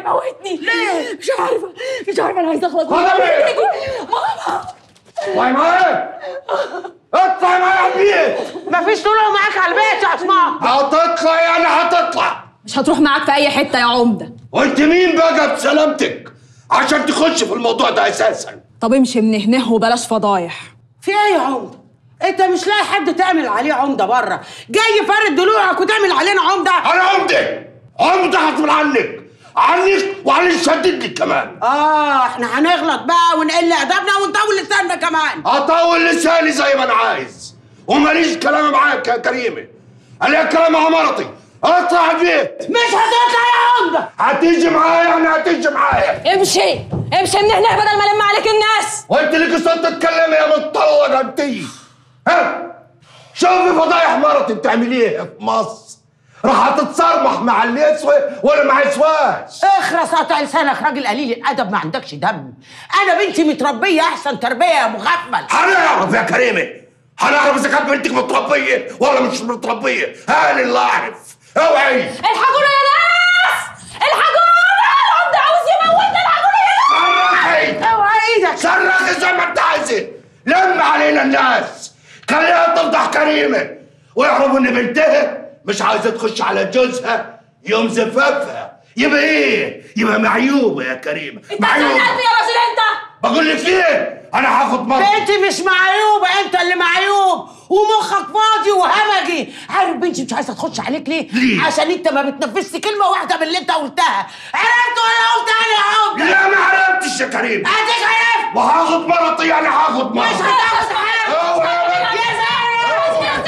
هيموتني ليه؟ مش عارفة مش عارفة أنا عايزة أخلص خدها بيه. ماما اطلعي معايا اطلعي معايا على البيت مفيش طلوع معاك على البيت يا عثمان هتطلع يعني هتطلع مش هتروح معاك في أي حتة يا عمدة وانت مين بقى بسلامتك عشان تخش في الموضوع ده اساسا طب امشي من هنا وبلاش فضايح في ايه يا عمده انت مش لاقي حد تعمل عليه عمده بره جاي فرد ضلوعك وتعمل علينا عمده انا عمده عمده هتقول عنك عنك وعن اللي شدد لك كمان اه احنا هنغلط بقى ونقل ادبنا ونطول لساننا كمان اطول لساني زي ما انا عايز وماليش كلام معاك يا كريمه انا كلام مع مرتي اطلع البيت مش هتطلع يا عمده هتيجي معايا يعني هتيجي معايا امشي امشي من هنا بدل ما ألم عليك الناس وانت لك صوت تتكلمي يا متطلقه انتي ها شوفي فضايح مرتي بتعمليها في مصر راح تتصرمح مع اللي يسوى ولا ما يسواش اخرس قطع لسانك راجل قليل الادب ما عندكش دم انا بنتي متربيه احسن تربيه يا مغفل هنعرف يا كريمه هنعرف اذا كانت بنتك متربيه ولا مش متربيه هاني اللي اعرف اوعي الحقونا يا ناس الحقونا العمدة عاوز يموتنا الحقونا يا ناس صرخي اوعى ايدك صرخي زي ما انت عايزه لم علينا الناس خليها تفضح كريمه ويعرفوا ان بنتها مش عايزه تخش على جوزها يوم زفافها يبقى ايه؟ يبقى معيوبه يا كريمه انت معيوبه هتزعلني يا راجل انت بقول لك ايه؟ انا هاخد مرة بنتي مش معيوبه انت اللي معيوب ومخك فاضي وهمجي عارف بنتي مش عايزه تخش عليك ليه؟ ليه؟ عشان انت ما بتنفذش كلمه واحده من اللي انت قلتها عرفت ولا قلت انا يا عمده لا ما عرفتش يا كريم اديك عرفت وهاخد مرتي يعني هاخد مرة مش هتاخد حاجه اوعي يا زلمه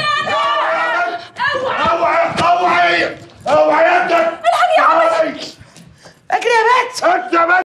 اوعي اوعي اوعي يدك الحق يا عم اجري يا بنت انت يا بنت